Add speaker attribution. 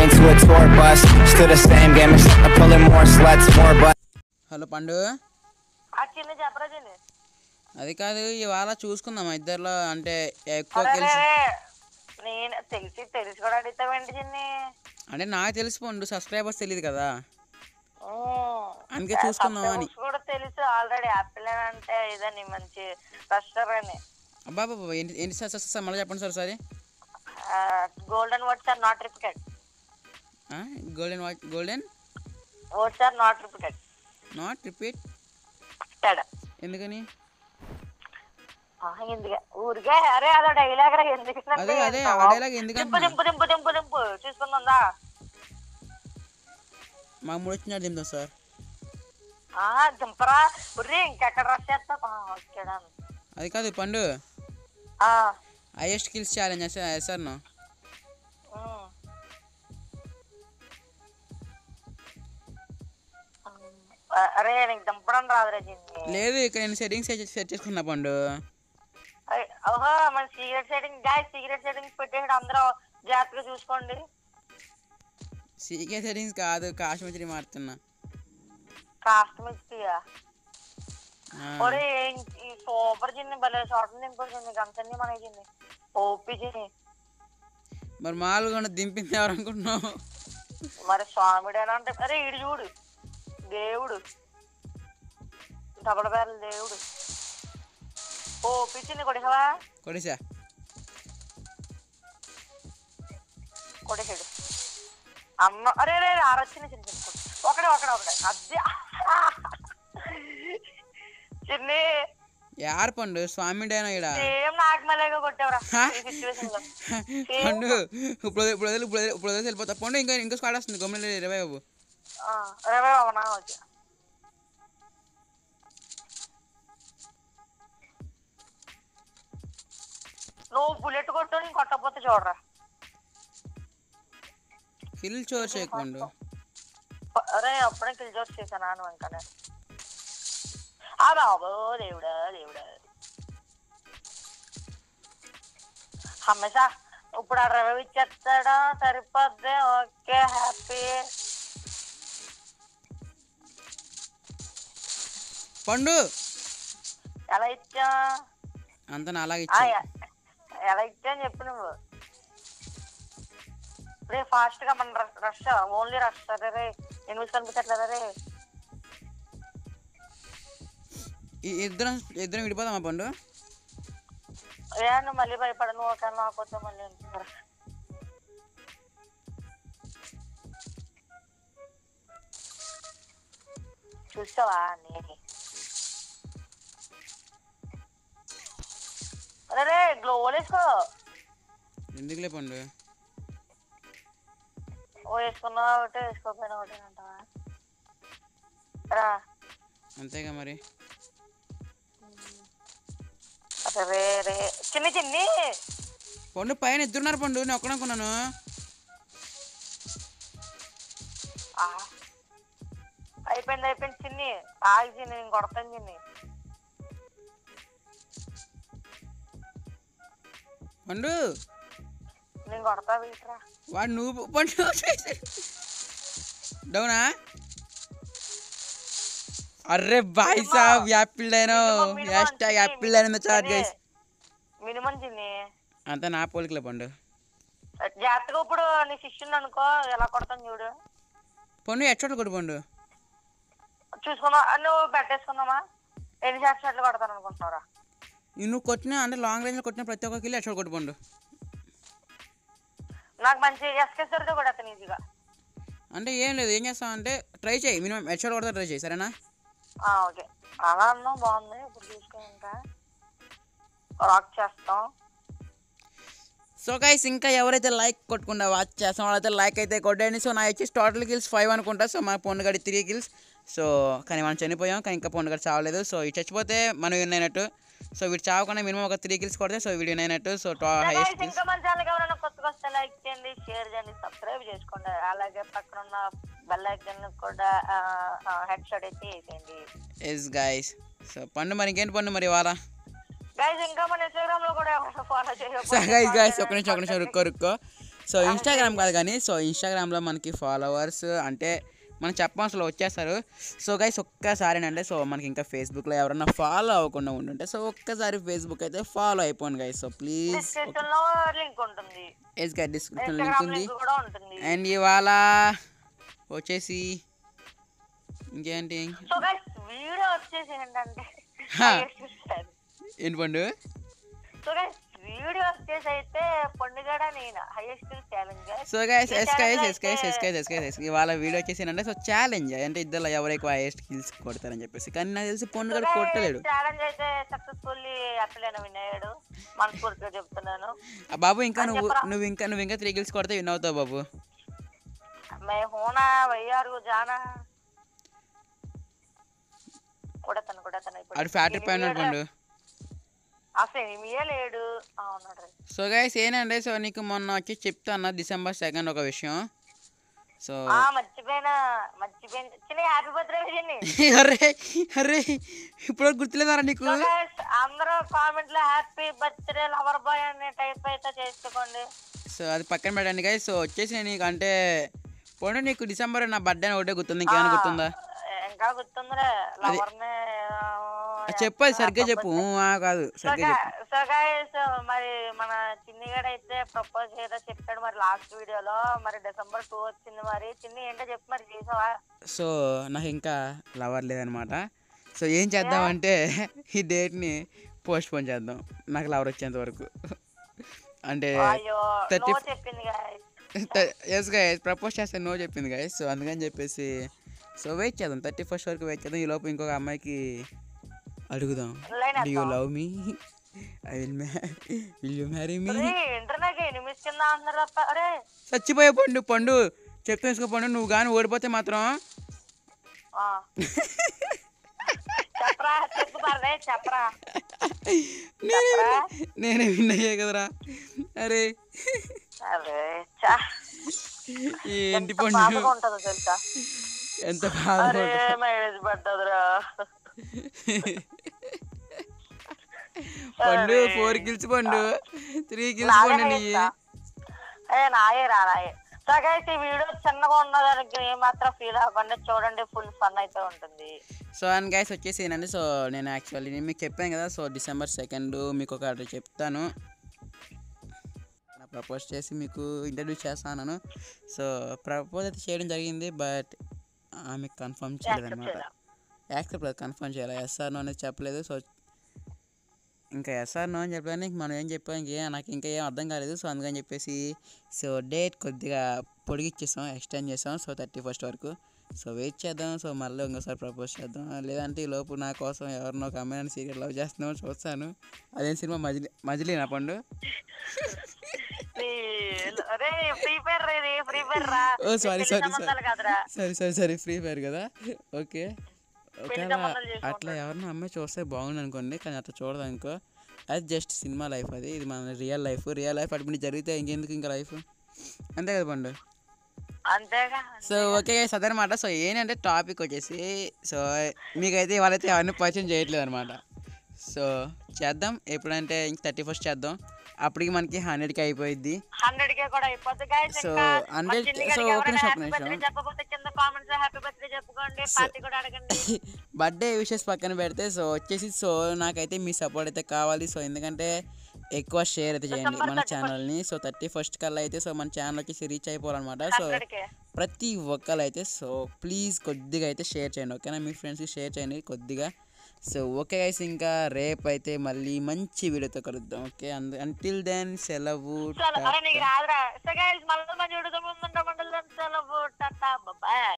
Speaker 1: train to a tour bus. Still the same game, except I'm pulling more sluts, more butts.
Speaker 2: Hello Pandu
Speaker 3: ఆ చిన్న చెప్పరా చిన్ని
Speaker 2: అది కాదు ఇవాళ చూసుకుందాం ఇద్దరిలో అంటే ఎక్కువ
Speaker 3: అరే
Speaker 2: తెలిసి
Speaker 3: రే, నేను తెలిసి తెలిసి కూడా అడుగుతావేంటి చిన్ని
Speaker 2: అంటే నాకు తెలిసి పండు సబ్స్క్రైబర్స్ తెలియదు కదా
Speaker 3: ఉమ్.
Speaker 2: అందుకే చూసుకుందాం అని
Speaker 3: Subscribers కూడా తెలుసు ఆల్రెడీ యాపిల్ అని అంటే ఇదని మంచి రెస్టారెంట్
Speaker 2: అబ్బా బాబా ఏంటి ఏంటి సార్ సార్ సార్ మళ్ళీ చెప్పండి sir sorry
Speaker 3: golden words are not repeated
Speaker 2: golden watch golden
Speaker 3: words are not repeated
Speaker 2: not repeat
Speaker 3: తేడా
Speaker 2: ఎందుకని
Speaker 3: ఎందుకే ఊరికే అరే అదో డైలాగ్ రా ఎందుకు
Speaker 2: అదే అదే ఆ dialogue ఎందుకు
Speaker 3: దింపు
Speaker 2: అంటున్నా?
Speaker 3: దింపు దింపు దింపు దింపు చూసుకుందా
Speaker 2: మాకు మూడు వచ్చినాడు దింపుతాం సార్
Speaker 3: ఆ దింపరా ఉర్రి ఇంకెక్కడ రష్ చేస్తా ఓకే done.
Speaker 2: అది కాదు పండు
Speaker 3: ఆ
Speaker 2: హైయెస్ట్ కిల్స్ ఛాలెంజ్ సార్ నా
Speaker 3: ఉమ్. ఆ, అరే నీకు దింపడం రాదురా జిన్ని
Speaker 2: లేదు ఇక్కడ నేను సెట్టింగ్స్ సెట్ చేసుకున్నా పండు
Speaker 3: అయ్, ఓహో మన సీక్రెట్ సెట్టింగ్ గాయ సీక్రెట్ సెట్టింగ్స్ పెట్టేసి అందరూ జాగ్రత్తగా చూసుకోండి
Speaker 2: సీకే సెట్టింగ్స్ కాదు కాశ్మీరీ మారుతున్నా
Speaker 3: కాస్టమిక్స్ తీయా
Speaker 2: ఆ,
Speaker 3: ఒరే ఈ- ఈ సూపర్ జిన్ని భలే షార్ట్ దింపు జిన్ని గంతన్ని మన జిన్ని ఓపి జిన్ని
Speaker 2: మరి మామూలుగా దింపింది ఎవరు అనుకుంటున్నావు
Speaker 3: మరి స్వామిడేనా అంటే అరే ఇడు చూడు దేవుడు డబల్ బ్యారల్ దేవుడు ఓపి జిన్ని కొడిసవా
Speaker 2: కొడిసా
Speaker 3: కొడిసాడు అమ్మ అరే రే ఆరొచ్చిన చిన్న చిన్న కొడు. ఒకడే ఒకడే ఒకడే అద్దె చిన్ని
Speaker 2: యారు పండు స్వామి డైనా ఇడ
Speaker 3: సేమ్ నాకు మళ్ళీగా కొట్టేవరా
Speaker 2: హా?
Speaker 3: ఈ సిచ్యువేషన్ లో
Speaker 2: పండు ఇప్పుడు ఇప్పుడు వదిలి- ఇప్పుడు వదిలి- ఇప్పుడు వదిలేసి వెళ్ళిపోతా పండు ఇంకా ఇంకా స్క్వాడ్ వస్తుంది గమ్మున ఇరవై బాబు
Speaker 3: ఆ, రవే బాబనా వచ్చా నువ్వు బుల్లెట్ కొట్టు నేను కొట్టకపోతే చూడరా
Speaker 2: కిల్ చోర్ చేయకుండా
Speaker 3: ప- అరే అప్పుడే కిల్ జోక్ చేశాను అని వెంకనే ఆ బాబు దేవుడా దేవుడా హమ్మేసా ఇప్పుడు ఆ రవి ఇచ్చేస్తాడా సరిపోద్ది ఓకే హ్యాపీ
Speaker 2: పండు
Speaker 3: ఎలా ఇచ్చా
Speaker 2: అంత నా అలాగే
Speaker 3: ఆ,
Speaker 2: ఇచ్చా
Speaker 3: ఎ- ఎలా ఇచ్చా అని చెప్పు నువ్వు రే ఫాస్ట్ గా మన రష్- రష్ ఓన్లీ రష్ అరే రే ఎనిమిది కనిపించట్లేదా రే
Speaker 2: ఈ ఇద్దరం ఇద్దరం విడిపోదామా పండు
Speaker 3: ఏ నువ్వు మళ్ళీ భయపడ నువ్వు ఒక నాకపోతే మళ్ళీ అంటున్నారు. చూసావా నేను అరే రే గ్లో వేసుకో
Speaker 2: ఎందుకులే పండు
Speaker 3: ఓ వేసుకున్నా ఒకటే వేసుకోకపోయినా ఒకటే అంటావా రా
Speaker 2: అంతేగా మరి
Speaker 3: అరే రే రే చిన్ని చిన్ని
Speaker 2: పండు పైన ఇద్దరున్నారు పండు నేను ఒక్కడనుకున్నాను
Speaker 3: ఆ. అయిపోయింది అయిపోయింది చిన్ని ఆగి చిన్ని నేను కొడతాను చిన్ని
Speaker 2: పండు
Speaker 3: నేను కొడతా వీటరా
Speaker 2: వాడు నువ్వు పండు డౌనా అర్రే బాయ్ సాబ్ apple dyno hashtag apple dyno charge guys
Speaker 3: minimum చిన్ని
Speaker 2: అంతా నా పోలికలే పండు
Speaker 3: జాగ్రత్తగా ఇప్పుడు నీ శిష్యుని అనుకో ఎలా కొడతాను చూడు
Speaker 2: పండు ఎచ్చోట్లు కొడు పండు
Speaker 3: చూసుకుందా నువ్వు పెట్టేసుకుందామా ఎన్ని షాట్స్ షాట్లు కొడతాను అనుకుంటున్నారా
Speaker 2: ఈ నువ్వు కొట్టిన అంటే లాంగ్ రేంజ్లో కొట్టిన ప్రతి ఒక్క కిలో ఎచ్చోట్లు కొట్టు పండు
Speaker 3: నాకు మంచి ఎస్కేసరితో కొడతాను ఈజీగా
Speaker 2: అంటే ఏం లేదు ఏం చేస్తావు అంటే ట్రై చేయి మినిమం ఎచ్చోట్లు కొడతా ట్రై చేయి సరేనా
Speaker 3: ఆ, ఓకే అలా అన్నావు బాగుంది ఇప్పుడు చూసుకో ఇంకా రాక్ చేస్తాం
Speaker 2: సో గైస్ ఇంకా ఎవరైతే లైక్ కొట్టకుండా వాచ్ చేస్తాం వాళ్ళైతే లైక్ అయితే కొట్టండి సో నా వచ్చేసి టోటల్ కిల్స్ ఫైవ్ అనుకుంటా సో మన పొండుగడి త్రీ కిల్స్ సో కానీ మనం చనిపోయాం కానీ ఇంకా పొండుగడి చావలేదు సో ఇది చచ్చిపోతే మనం విన్ అయినట్టు సో వీడు చావకుండా మినిమం ఒక త్రీ కిల్స్ కొడితే సో వీడు విన్ అయినట్టు సో హైయెస్ట్ కిల్స్
Speaker 3: ఇంకా మన ఛానల్ ఎవరైనా కొత్తగా వస్తే లైక్ చేయండి షేర్ చేయండి సబ్స్క్రైబ్ చేసుకోండి అలాగే పక్కన ఉన్న బెల్ ఐకన్ కూడా హెడ్ షాట్ అయితే వేసేయండి
Speaker 2: ఎస్ గైస్ సో పండు మరి ఇంకేంటి పండు మరి ఇవాళ
Speaker 3: గైస్ ఇంకా మన ఇన్స్టాగ్రామ్ లో కూడా ఎవరైనా ఫాలో
Speaker 2: సో గైస్ గైస్ ఒక నిమిషం ఒక నిమిషం రుక్కో రుక్కో సో ఇన్స్టాగ్రామ్ కాదు కానీ సో ఇన్స్టాగ్రామ్లో మనకి ఫాలోవర్స్ అంటే మనం చెప్పాల్సిన వచ్చేస్తారు సో గైస్ ఒక్కసారి అంటే సో మనకి ఇంకా ఫేస్బుక్లో ఎవరన్నా ఫాలో అవ్వకుండా ఉంటుంటే సో ఒక్కసారి ఫేస్బుక్ అయితే ఫాలో అయిపోండి గైస్ సో ప్లీజ్
Speaker 3: డిస్క్రిప్షన్ లో లింక్ ఉంటుంది
Speaker 2: yes guys description link
Speaker 3: Instagram
Speaker 2: ఉంది
Speaker 3: లింక్ కూడా ఉంటుంది
Speaker 2: అండ్ ఇవాళ వచ్చేసి ఇంకేంటి
Speaker 3: సో గైస్ వీడియో వచ్చేసి ఏంటంటే
Speaker 2: హా. ఏంటి పండు
Speaker 3: సో గైస్ వీడియో వచ్చేసి అయితే పండుగడ నేను హైయెస్ట్ ఛాలెంజ్
Speaker 2: సో గైస్ ఎస్కైస్ ఎస్కైస్ ఎస్కైస్ ఎస్కైస్ ఎస్కైస్ ఇవాళ వీడియో వచ్చేసి అంటే సో ఛాలెంజ్ అంటే ఇద్దరు ఎవరు ఎక్కువ హైయెస్ట్ కిల్స్ కొడతారని చెప్పేసి కానీ నాకు తెలిసి పొన్ను కూడా కొట్టలేడు
Speaker 3: ఛాలెంజ్ అయితే సక్సెస్ఫుల్లీ అట్లనే విన్నాడు మనస్ఫూర్తిగా చెప్తున్నాను
Speaker 2: ఆ బాబు ఇంకా
Speaker 3: అని
Speaker 2: నువ్వు
Speaker 3: చెప్పరా?
Speaker 2: నువ్వు ఇంకా నువ్వు ఇంకా త్రీ కిల్స్ కొడితే విన్ అవుతావు బాబు
Speaker 3: మే హోనా వయ్యారు జానా కొడతాను కొడతాను ఇప్పుడు
Speaker 2: ఆడు ఫ్యాక్టరీ పైన పండు
Speaker 3: అసలు ఏమీ లేడు అవునాడు
Speaker 2: సో గైస్ ఏంటంటే సో నీకు మొన్న వచ్చి చెప్తాను డిసెంబర్ సెకండ్ ఒక విషయం సో
Speaker 3: ఆ మర్చిపోయినా మర్చిపోయిన చిన్న హ్యాపీ బర్త్డే విజయని
Speaker 2: అరే అరే ఇప్పుడు గుర్తులేదారా నీకు
Speaker 3: So guys, అందరూ కామెంట్ లో హ్యాపీ బర్త్డే లవర్ బాయ్ అనే టైప్ అయితే చేసుకోండి
Speaker 2: సో అది పక్కన పెట్టండి గైస్ సో వచ్చేసి నీకు అంటే పోనీ నీకు డిసెంబర్ నా బర్త్డే అని ఒకటే గుర్తుంది ఇంకేమైనా గుర్తుందా
Speaker 3: ఇంకా గుర్తుందిరే లవర్ ని
Speaker 2: అది చెప్పు అది సరిగ్గా చెప్పు ఊ, ఆ కాదు సరిగ్గా చెప్పు
Speaker 3: సో గైస్ మరి మన చిన్నిగాడు అయితే ప్రపోజ్ ఏదో చెప్పాడు మరి లాస్ట్ వీడియోలో మరి డిసెంబర్ టూ వచ్చింది మరి చిన్ని ఏంటో చెప్పు మరి చేసావా
Speaker 2: సో నాకు ఇంకా లవర్ లేదనమాట సో ఏం చేద్దామంటే ఈ డేట్ని పోస్ట్ పోన్ చేద్దాం నాకు లవర్ వచ్చేంత వరకు అంటే
Speaker 3: అయ్యో
Speaker 2: థర్టీ
Speaker 3: నో చెప్పింది గాయస్
Speaker 2: ఎస్ గైస్ ప్రపోజ్ చేస్తే నో చెప్పింది గైస్ సో అందుకని చెప్పేసి సో వెయిట్ చేద్దాం థర్టీ ఫస్ట్ వరకు వెయిట్ చేద్దాం ఈ లోపు ఇంకొక అమ్మాయికి అడుగుదాం
Speaker 3: line
Speaker 2: do you love me I will will you marry me
Speaker 3: inter నాకు ఎనిమిది కింద అంటున్నారు తప్ప అరే
Speaker 2: చచ్చిపోయే పండు పండు చెప్తే వేసుకో పండు నువ్వు కానీ ఓడిపోతే మాత్రం
Speaker 3: ఆ. చెప్పరా చెప్పు పర్లే చెప్పరా
Speaker 2: నేనే విన్నా- నేనే విన్ అయ్యే కదరా అరే
Speaker 3: అరే చా
Speaker 2: ఏంటి
Speaker 3: ఎంత
Speaker 2: పండు
Speaker 3: బాధగా ఉంటుందో తెలుసా
Speaker 2: ఎంత బాధ
Speaker 3: అరే మైలేజ్ పడ్డదిరా
Speaker 2: పండు ఫోర్ కిల్స్ పండు త్రీ కిల్స్
Speaker 3: నాగే
Speaker 2: పండు నీ
Speaker 3: ఇస్తా. ఏ నాయే రా నాయే సో గైస్ ఈ వీడియో చిన్నగా ఉన్నదానికి ఏమాత్రం ఫీల్ అవ్వకుండా చూడండి ఫుల్ ఫన్ అయితే ఉంటుంది
Speaker 2: సో అండ్ గైస్ వచ్చేసి ఏంటంటే సో నేను యాక్చువల్లీ నేను మీకు చెప్పాను కదా సో డిసెంబర్ సెకండ్ మీకు ఒకటి చెప్తాను ప్రపోజ్ చేసి మీకు ఇంట్రడ్యూస్ చేస్తాను సో ప్రపోజ్ అయితే చేయడం జరిగింది బట్ ఆమె కన్ఫర్మ్ చేయలేదు అనమాట
Speaker 3: చేయలా.
Speaker 2: యాక్సెప్ట్ లేదు కన్ఫర్మ్ చేయాలి ఎస్ఆర్ నో అనేది చెప్పలేదు సో ఇంకా ఎస్ఆర్ నో అని చెప్పడానికి మనం ఏం చెప్పాం ఇంకేం నాకు ఇంకా ఏం అర్థం కాలేదు సో అందుకని చెప్పేసి సో డేట్ కొద్దిగా పొడిగిచ్చేసాం ఎక్స్టెండ్ చేసాం సో థర్టీ ఫస్ట్ వరకు సో వెయిట్ చేద్దాం సో మళ్ళీ ఇంకోసారి ప్రపోజ్ చేద్దాం లేదంటే ఈ లోపు నా కోసం ఎవరినో ఒక అమ్మాయిని సీరియల్ లవ్ చేస్తున్నామో చూస్తాను అదేం సినిమా మజిలీ మజిలీ నా పండు
Speaker 3: ఈ- అరే ఫ్రీ ఫైర్ రే ఫ్రీ ఫైర్ రా
Speaker 2: ఓ సారీ
Speaker 3: పెళ్లి
Speaker 2: సారీ
Speaker 3: సంబంధాలు కాదురా
Speaker 2: సరే సరే సరే ఫ్రీ ఫైర్ కదా ఓకే
Speaker 3: పెళ్లి
Speaker 2: ఒకవేళ
Speaker 3: సంబంధాలు చేసుకుంటారు.
Speaker 2: అట్లా ఎవరినో అమ్మాయి చూస్తే బాగుంది అనుకోండి కానీ అట్లా చూడదు అనుకో అది జస్ట్ సినిమా లైఫ్ అది ఇది మన రియల్ లైఫ్ రియల్ లైఫ్ అటు జరిగితే ఇంకెందుకు ఇంకా లైఫ్ అంతే కదా పండు
Speaker 3: అంతేగా
Speaker 2: సో ఓకే గైస్ అదనమాట సో ఏంటంటే టాపిక్ వచ్చేసి సో మీకైతే వాళ్ళైతే అవన్నీ పరిచయం చేయట్లేదు అనమాట సో చేద్దాం ఎప్పుడంటే ఇంక థర్టీ ఫస్ట్ చేద్దాం అప్పటికి మనకి హండ్రెడ్కి అయిపోయిద్ది
Speaker 3: హండ్రెడ్ కే కూడా అయిపోతుంది గైస్
Speaker 2: So,
Speaker 3: ఇంకా
Speaker 2: 100
Speaker 3: మన చిన్ని
Speaker 2: so,
Speaker 3: గారికి
Speaker 2: ఒక
Speaker 3: ఎవరైనా
Speaker 2: నిమిషం, ఒక
Speaker 3: హ్యాపీ
Speaker 2: నిమిషం.
Speaker 3: బర్త్డే చెప్పకపోతే కింద కామెంట్స్ లో హ్యాపీ బర్త్డే చెప్పుకోండి పార్టీ కూడా అడగండి
Speaker 2: బర్త్డే విషెస్ పక్కన పెడితే సో వచ్చేసి సో నాకైతే మీ సపోర్ట్ అయితే కావాలి సో ఎందుకంటే ఎక్కువ షేర్ అయితే చేయండి
Speaker 3: December
Speaker 2: మన
Speaker 3: 31st.
Speaker 2: ఛానల్ని సో థర్టీ ఫస్ట్ కల్లా అయితే సో మన ఛానల్ వచ్చేసి రీచ్ అయిపోవాలన్నమాట సో
Speaker 3: హండ్రెడ్ కే
Speaker 2: ప్రతి ఒక్కరు అయితే సో ప్లీజ్ కొద్దిగా అయితే షేర్ చేయండి ఓకేనా మీ ఫ్రెండ్స్కి షేర్ చేయండి కొద్దిగా సో ఓకే గైస్ ఇంకా రేపు అయితే మళ్ళీ మంచి వీడియోతో కలుద్దాం ఓకే అందు అంటిల్ దెన్ సెలవు
Speaker 3: అరే నీకు
Speaker 2: టాటా.
Speaker 3: రాదురా సో గైస్ మళ్ళీ మంచి విడుదల ముందుంటాం మండలం సెలవు టాటా బాయ్